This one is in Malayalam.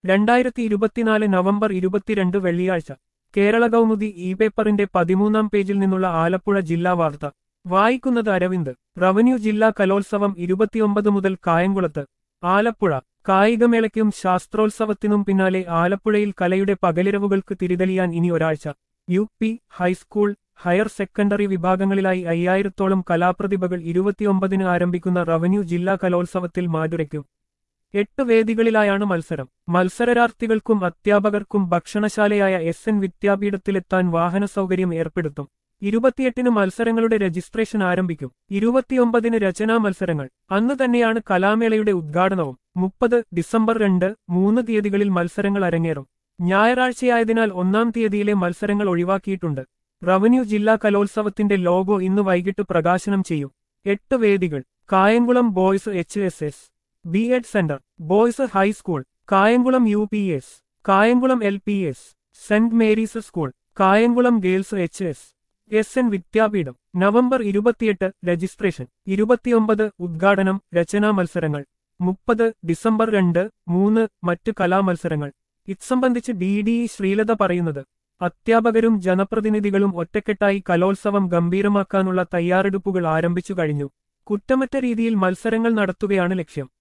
രണ്ടായിരത്തി ഇരുപത്തിനാല് നവംബർ ഇരുപത്തിരണ്ട് വെള്ളിയാഴ്ച കേരള കൗമുദി ഇ പേപ്പറിന്റെ പതിമൂന്നാം പേജിൽ നിന്നുള്ള ആലപ്പുഴ ജില്ലാ വാർത്ത വായിക്കുന്നത് അരവിന്ദ് റവന്യൂ ജില്ലാ കലോത്സവം ഇരുപത്തിയൊമ്പത് മുതൽ കായംകുളത്ത് ആലപ്പുഴ കായികമേളയ്ക്കും ശാസ്ത്രോത്സവത്തിനും പിന്നാലെ ആലപ്പുഴയിൽ കലയുടെ പകലിരവുകൾക്ക് തിരിതെളിയാൻ ഇനി ഒരാഴ്ച U P high school higher secondary വിഭാഗങ്ങളിലായി അയ്യായിരത്തോളം കലാപ്രതിഭകൾ ഇരുപത്തിയൊമ്പതിന് ആരംഭിക്കുന്ന റവന്യൂ ജില്ലാ കലോത്സവത്തിൽ മാറ്റുരയ്ക്കും എട്ട് വേദികളിലായാണ് മത്സരം മത്സരാർത്ഥികൾക്കും അധ്യാപകർക്കും ഭക്ഷണശാലയായ എസ് എൻ വിദ്യാപീഠത്തിലെത്താൻ വാഹന സൗകര്യം ഏർപ്പെടുത്തും ഇരുപത്തിയെട്ടിന് മത്സരങ്ങളുടെ രജിസ്ട്രേഷൻ ആരംഭിക്കും ഇരുപത്തിയൊമ്പതിന് രചനാ മത്സരങ്ങൾ അന്ന് തന്നെയാണ് കലാമേളയുടെ ഉദ്ഘാടനവും മുപ്പത് ഡിസംബർ രണ്ട് മൂന്ന് തീയതികളിൽ മത്സരങ്ങൾ അരങ്ങേറും ഞായറാഴ്ചയായതിനാൽ ഒന്നാം തീയതിയിലെ മത്സരങ്ങൾ ഒഴിവാക്കിയിട്ടുണ്ട് റവന്യൂ ജില്ലാ കലോത്സവത്തിന്റെ ലോഗോ ഇന്ന് വൈകിട്ട് പ്രകാശനം ചെയ്യും എട്ട് വേദികൾ Kayamkulam boys H S S B Ed centre boys high school Kayamkulam U P S Kayamkulam L P S saint Mary's school Kayamkulam girls H S S N Vidyapeedham November ഇരുപത്തിയെട്ട് രജിസ്ട്രേഷൻ ഇരുപത്തിയൊമ്പത് ഉദ്ഘാടനം രചനാ മത്സരങ്ങൾ മുപ്പത് ഡിസംബർ രണ്ട് മൂന്ന് മറ്റ് കലാമത്സരങ്ങൾ ഇത്സംബന്ധിച്ച് ഡി ഡി ഇ ശ്രീലത പറയുന്നത് അധ്യാപകരും ജനപ്രതിനിധികളും ഒറ്റക്കെട്ടായി കലോത്സവം ഗംഭീരമാക്കാനുള്ള തയ്യാറെടുപ്പുകൾ ആരംഭിച്ചു കഴിഞ്ഞു കുറ്റമറ്റ രീതിയിൽ മത്സരങ്ങൾ നടത്തുകയാണ് ലക്ഷ്യം